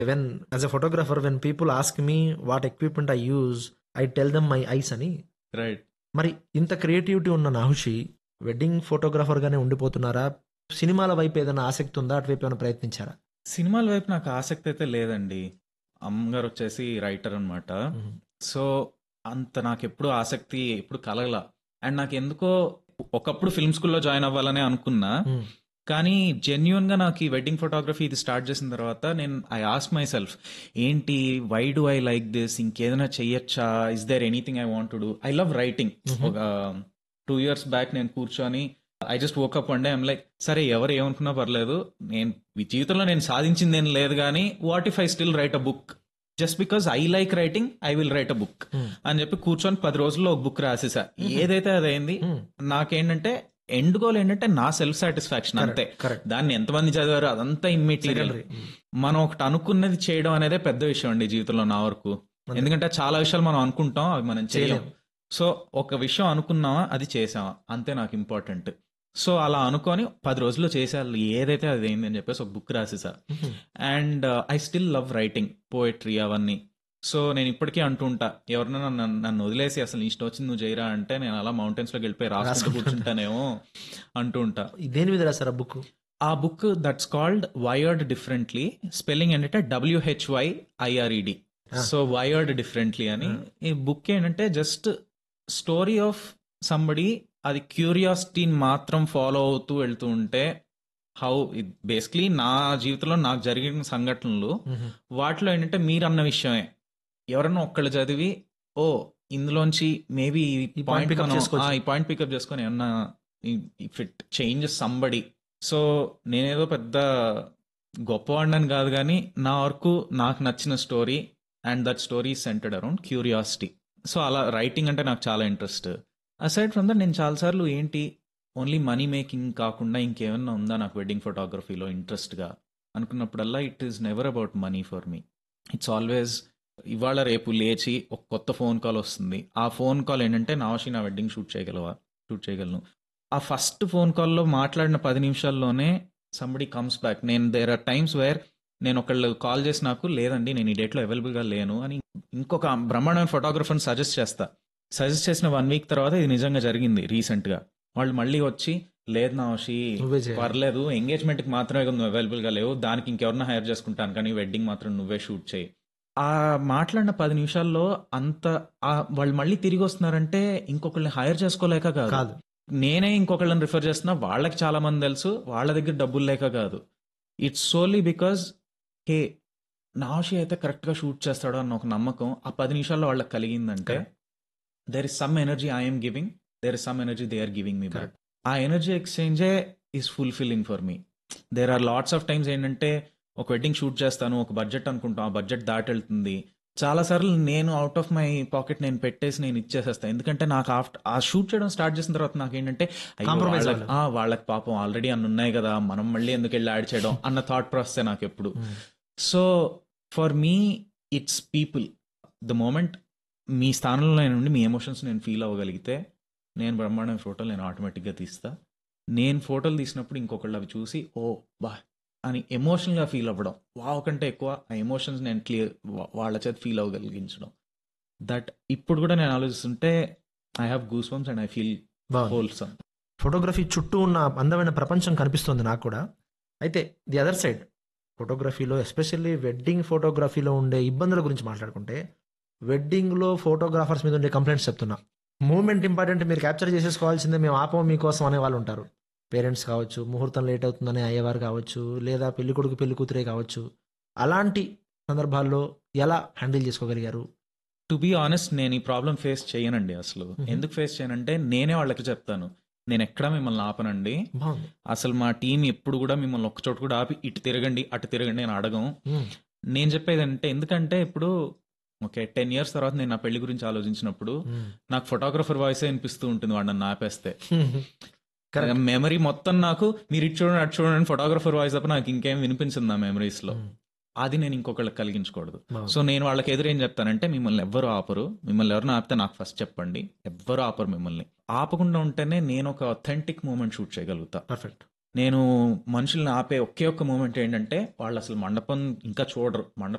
When as a photographer when people ask me what equipment I use I tell them my eyes అని right మరి ఇంత creativity ఉన్న నాహుషి wedding photographer గానే ఉండిపోతున్నారా సినిమాల వైపు ఏదైనా ఆసక్తి ఉందా అటువైపు ఏమైనా ప్రయత్నించారా సినిమాల వైపు నాకు ఆసక్తి అయితే లేదండి అమ్మగారు వచ్చేసి రైటర్ అనమాట సో అంత నాకు ఎప్పుడు ఆసక్తి ఎప్పుడు కలగల అండ్ నాకు ఎందుకో ఒకప్పుడు ఫిల్మ్ స్కూల్లో జాయిన్ అవ్వాలని అనుకున్నా మ్మ్. కానీ జెన్యున్ గా నాకు ఈ వెడ్డింగ్ ఫోటోగ్రఫీ ఇది స్టార్ట్ చేసిన తర్వాత నేను ఐ ఆస్ మై సెల్ఫ్ ఏంటి why do I like this ఇంకేదైనా చెయ్యొచ్చా is there anything I want do I love writing ఒక టూ ఇయర్స్ బ్యాక్ నేను కూర్చొని ఐ జస్ట్ వోకప్ అండే ఐమ్ లైక్ సరే ఎవరు ఏమనుకున్నా పర్లేదు నేను ఈ జీవితంలో నేను సాధించింది ఏం లేదు కానీ what if I still write a book just because I like writing I will write a book అని చెప్పి కూర్చొని పది రోజుల్లో ఒక బుక్ రాసేసా ఏదైతే అదైంది నాకేంటంటే ఎండ్ గోల్ ఏంటంటే నా సెల్ఫ్ సాటిస్ఫాక్షన్ అంతే కరెక్ట్ దాన్ని ఎంతమంది చదివారు అదంతా ఇమ్మెటీరియల్ మనం ఒకటి అనుకున్నది చేయడం అనేదే పెద్ద విషయం అండి జీవితంలో నా వరకు ఎందుకంటే చాలా విషయాలు మనం అనుకుంటాం అవి మనం చేయలేం సో ఒక విషయం అనుకున్నామా అది చేసామా అంతే నాకు ఇంపార్టెంట్ సో అలా అనుకొని పది రోజుల్లో చేసేయాలి ఏదైతే అది అయింది అని చెప్పేసి ఒక బుక్ రాసేసా and I still love writing poetry అవన్నీ సో నేను ఇప్పటికీ అంటుంటా ఎవరైనా నన్ను నన్ను వదిలేసి అసలు ఇష్టం వచ్చింది నువ్వు చేయరా అంటే నేను అలా మౌంటైన్స్ లోకి వెళ్ళిపోయి రాసుకుంటూ కూర్చుంటానేమో అంటూ ఉంటా దేని మీద రాసారా బుక్ ఆ book that's called wired differently spelling ఏంటంటే W H Y I R E D so wired differently అని ఈ బుక్ ఏంటంటే జస్ట్ స్టోరీ ఆఫ్ సంబడి అది క్యూరియాసిటీని మాత్రం ఫాలో అవుతూ వెళ్తూ ఉంటే హౌ బేసిక్లీ నా జీవితంలో నాకు జరిగిన సంఘటనలు వాటిలో ఏంటంటే మీరు అన్న విషయమే ఎవరన్నా ఒక్కళ్ళు చదివి ఓ ఇందులోంచి మేబీ ఈ point పాయింట్ pick up చేసుకోవచ్చు. ఈ పాయింట్ పికప్ చేసుకొని ఏమన్నా if it changes somebody so నేనేదో పెద్ద గొప్పవాడిని కాదు కానీ నా వరకు నాకు నచ్చిన story and that story centred around curiosity so అలా రైటింగ్ అంటే నాకు చాలా ఇంట్రెస్ట్ అసైడ్ ఫ్రమ్ దట్ నేను చాలాసార్లు ఏంటి ఓన్లీ మనీ మేకింగ్ కాకుండా ఇంకేమన్నా ఉందా నాకు వెడ్డింగ్ ఫోటోగ్రఫీలో ఇంట్రెస్ట్గా అనుకున్నప్పుడల్లా it is never about money for me it's always ఇవాళ రేపు లేచి ఒక కొత్త ఫోన్ కాల్ వస్తుంది ఆ ఫోన్ కాల్ ఏంటంటే నావషి నా వెడ్డింగ్ షూట్ చేయగలవా షూట్ చేయగలను ఆ ఫస్ట్ ఫోన్ కాల్లో మాట్లాడిన పది నిమిషాల్లోనే సంబడి కమ్స్ బ్యాక్ నేను దేర్ ఆర్ టైమ్స్ వేర్ నేను ఒకళ్ళు కాల్ చేసి నాకు లేదండి నేను ఈ డేట్లో అవైలబుల్గా లేను అని ఇంకొక బ్రహ్మాండమైన ఫోటోగ్రఫర్ని సజెస్ట్ చేస్తా సజెస్ట్ చేసిన వన్ వీక్ తర్వాత ఇది నిజంగా జరిగింది రీసెంట్గా వాళ్ళు మళ్ళీ వచ్చి లేదు నావషి నువ్వే చేయాలి. పర్లేదు ఎంగేజ్మెంట్ కి మాత్రమే కదా నువ్వు అవైలబుల్ గా లేవు దానికి ఇంకెవరన్నా హైర్ చేసుకుంటాను కానీ వెడ్డింగ్ మాత్రం నువ్వే షూట్ చేయి ఆ మాట్లాడిన పది నిమిషాల్లో అంత ఆ వాళ్ళు మళ్ళీ తిరిగి వస్తున్నారంటే ఇంకొకళ్ళని హైర్ చేసుకోలేక కాదు కాదు నేనే ఇంకొకళ్ళని రిఫర్ చేస్తున్నా వాళ్ళకి చాలా మంది తెలుసు వాళ్ళ దగ్గర డబ్బులు లేక కాదు ఇట్స్ సోలీ బికాజ్ హే నాషి అయితే కరెక్ట్ గా షూట్ చేస్తాడు అన్న ఒక నమ్మకం ఆ పది నిమిషాల్లో వాళ్ళకి కలిగిందంటే there is some energy I'm giving there is some energy they are giving me back ఆ ఎనర్జీ ఎక్స్చేంజే is fulfilling for me there are lots of times ఏంటంటే ఒక వెడ్డింగ్ షూట్ చేస్తాను ఒక బడ్జెట్ అనుకుంటాం ఆ బడ్జెట్ దాటి వెళ్తుంది చాలా సార్లు నేను అవుట్ ఆఫ్ మై పాకెట్ నేను పెట్టేసి నేను ఇచ్చేసేస్తాను ఎందుకంటే నాకు ఆఫ్టర్ ఆ షూట్ చేయడం స్టార్ట్ చేసిన తర్వాత నాకు ఏంటంటే అయ్యో, Compromise వాళ్ళకి- ఆ, వాళ్ళకి పాపం ఆల్రెడీ అన్ని ఉన్నాయి కదా మనం మళ్ళీ ఎందుకు వెళ్ళి యాడ్ చేయడం అన్న థాట్ ప్రాసెస్ నాకు ఎప్పుడు so for me it's people the moment మీ స్థానంలో నేను ఉండి మీ ఎమోషన్స్ నేను ఫీల్ అవ్వగలిగితే నేను బ్రహ్మాండమైన ఫోటోలు నేను ఆటోమేటిక్గా తీస్తా నేను ఫోటోలు తీసినప్పుడు ఇంకొకళ్ళు అవి చూసి ఓ బా అని ఎమోషనల్గా ఫీల్ అవ్వడం వావ్ కంటే ఎక్కువ ఆ ఎమోషన్స్ నేను క్లియర్ వాళ్ళ చేత ఫీల్ అవ్వగలిగించడం దట్ ఇప్పుడు కూడా నేను ఆలోచిస్తుంటే I have goose bumps and I feel బాగుంది హోల్సమ్ ఫోటోగ్రఫీ చుట్టూ ఉన్న అందమైన ప్రపంచం కనిపిస్తుంది నాకు కూడా అయితే ది అదర్ సైడ్ ఫోటోగ్రఫీలో ఎస్పెషల్లీ వెడ్డింగ్ ఫోటోగ్రఫీలో ఉండే ఇబ్బందుల గురించి మాట్లాడుకుంటే వెడ్డింగ్లో ఫోటోగ్రాఫర్స్ మీద ఉండే కంప్లైంట్స్ చెప్తున్నా మూమెంట్ ఇంపార్టెంట్ మీరు క్యాప్చర్ చేసేసుకోవాల్సిందే మేము ఆపం మీకోసం అనే వాళ్ళు ఉంటారు పేరెంట్స్ కావచ్చు ముహూర్తం లేట్ అవుతుందని అయ్యేవారు కావచ్చు లేదా పెళ్లి కొడుకు పెళ్లి కూతురే కావచ్చు అలాంటి సందర్భాల్లో ఎలా హ్యాండిల్ చేసుకోగలిగారు టు బీ ఆనెస్ట్ నేను ఈ ప్రాబ్లం ఫేస్ చేయనండి అసలు Mhm. ఎందుకు ఫేస్ చేయనంటే నేనే వాళ్ళకి చెప్తాను నేను ఎక్కడ మిమ్మల్ని ఆపనండి బాగుంది అసలు మా టీం ఎప్పుడు కూడా మిమ్మల్ని ఒక్క చోట కూడా ఆపి ఇటు తిరగండి అటు తిరగండి నేను అడగం మ్మ్. నేను చెప్పేది అంటే ఎందుకంటే ఇప్పుడు ఓకే టెన్ ఇయర్స్ తర్వాత నేను నా పెళ్లి గురించి ఆలోచించినప్పుడు మ్మ్. నాకు ఫోటోగ్రఫర్ వాయిసే వినిపిస్తూ ఉంటుంది వాడు నన్ను ఆపేస్తే Correct. మెమరీ మొత్తం నాకు మీరు ఇటు చూడండి అటు చూడండి ఫోటోగ్రఫర్ వాయిస్ తప్ప నాకు ఇంకేం వినిపించింది నా మెమరీస్ లో మ్మ్. అది నేను ఇంకొకళ్ళకి కలిగించకూడదు బాగుంది. సో నేను వాళ్ళకి ఎదురు ఏం చెప్తానంటే మిమ్మల్ని ఎవ్వరు ఆపరు మిమ్మల్ని ఎవరిని ఆపితే నాకు ఫస్ట్ చెప్పండి ఎవ్వరు ఆపరు మిమ్మల్ని ఆపకుండా ఉంటేనే నేను ఒక అథెంటిక్ మూమెంట్ షూట్ చేయగలుగుతా పర్ఫెక్ట్ నేను మనుషుల్ని ఆపే ఒకే ఒక్క మూమెంట్ ఏంటంటే వాళ్ళు అసలు మండపం ఇంకా చూడరు మండపం